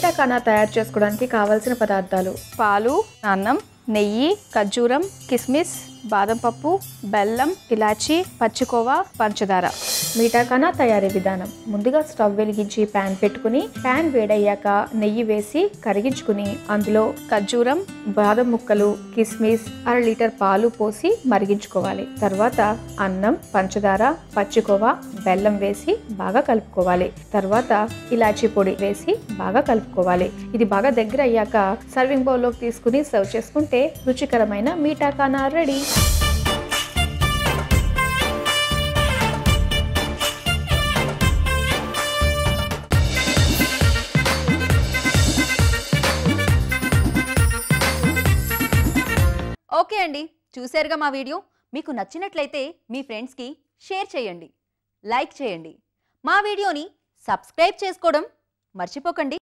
మీఠా ఖానా తయారు చేసుకోవడానికి కావాల్సిన పదార్థాలు పాలు అన్నం నెయ్యి ఖర్జూరం కిస్మిస్ బాదం పప్పు బెల్లం ఇలాచి పచ్చికోవా పంచదార మీఠా ఖానా తయారీ విధానం ముందుగా స్టవ్ వెలిగించి ప్యాన్ పెట్టుకుని ప్యాన్ వేడయ్యాక నెయ్యి వేసి కరిగించుకుని అందులో ఖర్జూరం బాదం ముక్కలు కిస్మిస్ అర లీటర్ పాలు పోసి మరిగించుకోవాలి తర్వాత అన్నం పంచదార పచ్చికోవా బెల్లం వేసి బాగా కలుపుకోవాలి తర్వాత ఇలాచీ పొడి వేసి బాగా కలుపుకోవాలి ఇది బాగా దగ్గర అయ్యాక సర్వింగ్ బౌల్లోకి తీసుకుని సర్వ్ చేసుకుంటే రుచికరమైన మీఠా ఖానా రెడీ ఓకే అండి చూశారుగా మా వీడియో మీకు నచ్చినట్లయితే మీ ఫ్రెండ్స్కి షేర్ చేయండి లైక్ చేయండి మా వీడియోని సబ్స్క్రైబ్ చేసుకోవడం మర్చిపోకండి